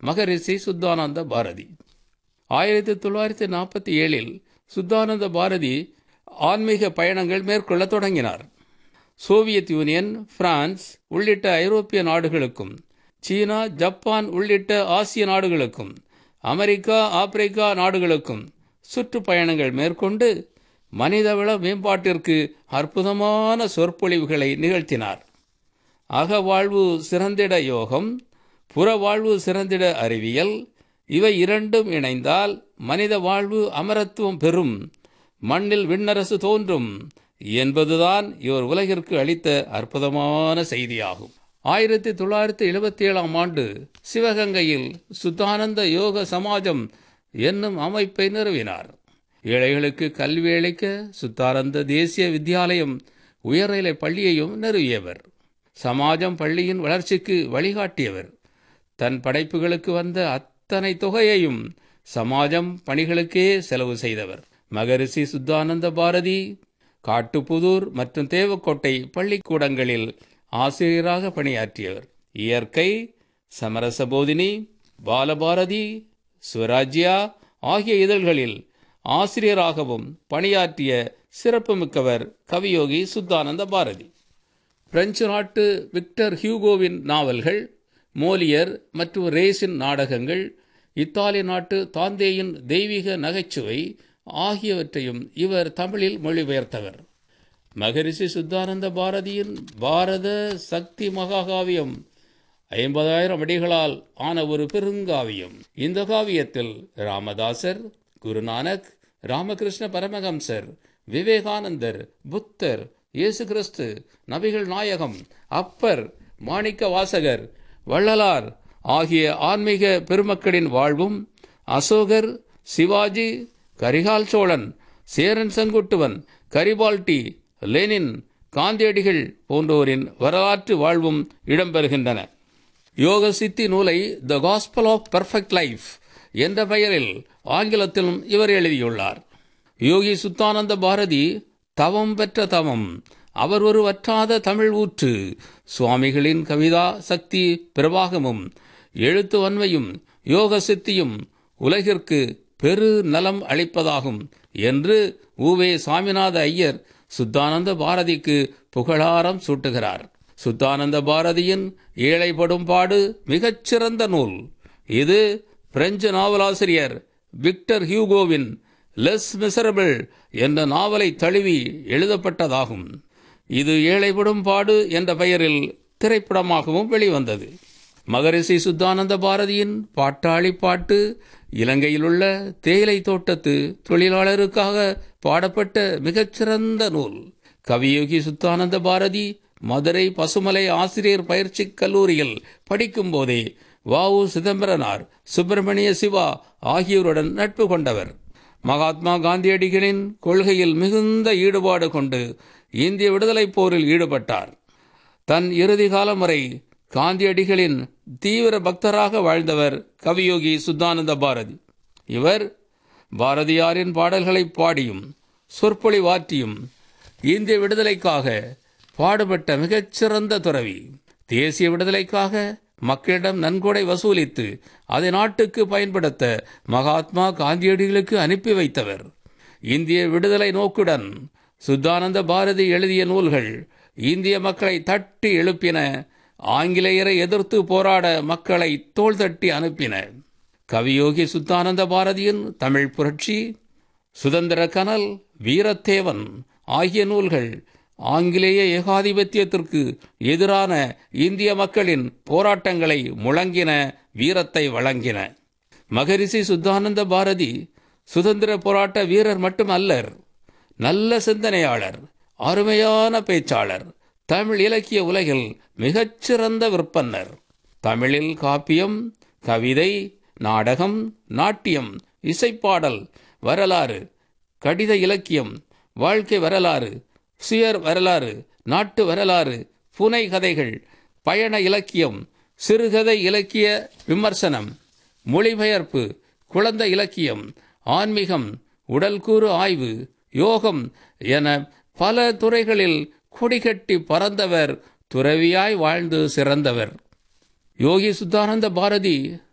மகரிஷி சுத்தானந்த பாரதி ஆயிரத்தி தொள்ளாயிரத்தி நாற்பத்தி ஏழில் சுத்தானந்த பாரதி ஆன்மீக பயணங்கள் மேற்கொள்ள தொடங்கினார் சோவியத் யூனியன் பிரான்ஸ் உள்ளிட்ட ஐரோப்பிய நாடுகளுக்கும் சீனா ஜப்பான் உள்ளிட்ட ஆசிய நாடுகளுக்கும் அமெரிக்கா ஆப்பிரிக்கா நாடுகளுக்கும் சுற்றுப்பயணங்கள் மேற்கொண்டு மனிதவள மேம்பாட்டிற்கு அற்புதமான சொற்பொழிவுகளை நிகழ்த்தினார் அகவாழ்வு சிறந்திட யோகம் புறவாழ்வு சிறந்திட அறிவியல் இவை இரண்டும் இணைந்தால் மனித வாழ்வு அமரத்துவம் பெறும் மண்ணில் விண்ணரசு தோன்றும் என்பதுதான் இவர் உலகிற்கு அளித்த அற்புதமான செய்தியாகும் ஆயிரத்தி தொள்ளாயிரத்தி எழுபத்தி ஏழாம் ஆண்டு சிவகங்கையில் சுத்தானந்த யோக சமாஜம் என்னும் அமைப்பை நிறுவினார் ஏழைகளுக்கு கல்வி அளிக்க சுத்தானந்த தேசிய வித்யாலயம் உயர்நிலை பள்ளியையும் நிறுவியவர் சமாஜம் பள்ளியின் வளர்ச்சிக்கு வழிகாட்டியவர் தன் படைப்புகளுக்கு வந்த அத்தனை தொகையையும் சமாஜம் பணிகளுக்கே செலவு செய்தவர் மகரிஷி சுத்தானந்த பாரதி காட்டுப்புதூர் மற்றும் தேவக்கோட்டை பள்ளிக்கூடங்களில் ஆசிரியராக பணியாற்றியவர் இயற்கை சமரசபோதினி பாலபாரதி சுவராஜ்யா ஆகிய இதழ்களில் ஆசிரியராகவும் பணியாற்றிய சிறப்புமிக்கவர் கவியோகி சுத்தானந்த பாரதி பிரெஞ்சு நாட்டு விக்டர் ஹியூகோவின் நாவல்கள் மோலியர் மற்றும் ரேஸின் நாடகங்கள் இத்தாலி நாட்டு தாந்தேயின் தெய்வீக நகைச்சுவை ஆகியவற்றையும் இவர் தமிழில் மொழிபெயர்த்தவர் மகரிஷி சுத்தானந்த பாரதியின் பாரத சக்தி மகாகாவியம் ஐம்பதாயிரம் அடிகளால் ஆன ஒரு பெருங்காவியம் இந்த காவியத்தில் ராமதாசர் குருநானக் ராமகிருஷ்ண பரமஹம்சர் விவேகானந்தர் புத்தர் இயேசு கிறிஸ்து நபிகள் நாயகம் அப்பர் மாணிக்க வாசகர் வள்ளலார் ஆகிய ஆன்மீக பெருமக்களின் வாழ்வும் அசோகர் சிவாஜி கரிகால் சோழன் சேரன் செங்குட்டுவன் கரிபால்டி லெனின் காந்தியடிகள் போன்றோரின் வரலாற்று வாழ்வும் இடம்பெறுகின்றன யோக சித்தி நூலை the gospel of perfect life என்ற பெயரில் ஆங்கிலத்திலும் இவர் எழுதியுள்ளார் யோகி சுத்தானந்த பாரதி தவம் பெற்ற தவம் அவர் ஒரு வற்றாத தமிழ் ஊற்று சுவாமிகளின் கவிதா சக்தி பிரவாகமும் எழுத்து வன்மையும் யோக சித்தியும் உலகிற்கு பெரு நலம் அளிப்பதாகும் என்று உவே சாமிநாத ஐயர் சுத்தானந்த பாரதிக்கு புகழாரம் சூட்டுகிறார் சுத்தானந்த பாரதியின் ஏழைப்படும் பாடு மிகச்சிறந்த நூல் இது பிரெஞ்சு நாவலாசிரியர் விக்டர் ஹியூகோவின் லெஸ் மிசரபிள் என்ற நாவலை தழுவி எழுதப்பட்டதாகும் இது ஏழைப்படும் பாடு என்ற பெயரில் திரைப்படமாகவும் வெளிவந்தது மகரிஷி சுத்தானந்த பாரதியின் பாட்டாளி பாட்டு இலங்கையில் உள்ள தேயிலை தோட்டத்து தொழிலாளருக்காக பாடப்பட்ட மிகச்சிறந்த நூல் கவியோகி சுத்தானந்த பாரதி மதுரை பசுமலை ஆசிரியர் பயிற்சி கல்லூரியில் படிக்கும் போதே வாவு சிதம்பரனார் சுப்பிரமணிய சிவா ஆகியோருடன் நட்பு கொண்டவர் மகாத்மா காந்தியடிகளின் கொள்கையில் மிகுந்த ஈடுபாடு கொண்டு இந்திய விடுதலைப் போரில் ஈடுபட்டார் தன் இறுதி காலம் வரை காந்தியடிகளின் தீவிர பக்தராக வாழ்ந்தவர் கவியோகி சுத்தானந்த பாரதி இவர் பாரதியாரின் பாடல்களை பாடியும் சொற்பொழிவாற்றியும் இந்திய விடுதலைக்காக பாடுபட்ட மிகச்சிறந்த துறவி தேசிய விடுதலைக்காக மக்களிடம் நன்கொடை வசூலித்து அதை நாட்டுக்கு பயன்படுத்த மகாத்மா காந்தியடிகளுக்கு அனுப்பி வைத்தவர் இந்திய விடுதலை நோக்குடன் சுத்தானந்த பாரதி எழுதிய நூல்கள் இந்திய மக்களை தட்டி எழுப்பின ஆங்கிலேயரை எதிர்த்து போராட மக்களை தோள் தட்டி அனுப்பின கவியோகி சுத்தானந்த பாரதியின் தமிழ் புரட்சி சுதந்திர கனல் வீரத்தேவன் ஆகிய நூல்கள் ஆங்கிலேய ஏகாதிபத்தியத்திற்கு எதிரான இந்திய மக்களின் போராட்டங்களை முழங்கின வீரத்தை வழங்கின மகரிஷி சுத்தானந்த பாரதி சுதந்திர போராட்ட வீரர் மட்டுமல்லர் நல்ல சிந்தனையாளர் அருமையான பேச்சாளர் தமிழ் இலக்கிய உலகில் மிகச்சிறந்த விற்பன்னர் தமிழில் காப்பியம் கவிதை நாடகம் நாட்டியம் இசைப்பாடல் வரலாறு கடித இலக்கியம் வாழ்க்கை வரலாறு சுயர் வரலாறு நாட்டு வரலாறு புனை கதைகள் பயண இலக்கியம் சிறுகதை இலக்கிய விமர்சனம் மொழிபெயர்ப்பு குழந்தை இலக்கியம் ஆன்மீகம் உடல்கூறு ஆய்வு யோகம் என பல துறைகளில் கொடிகட்டி பறந்தவர் துறவியாய் வாழ்ந்து சிறந்தவர் யோகி சுத்தானந்த பாரதி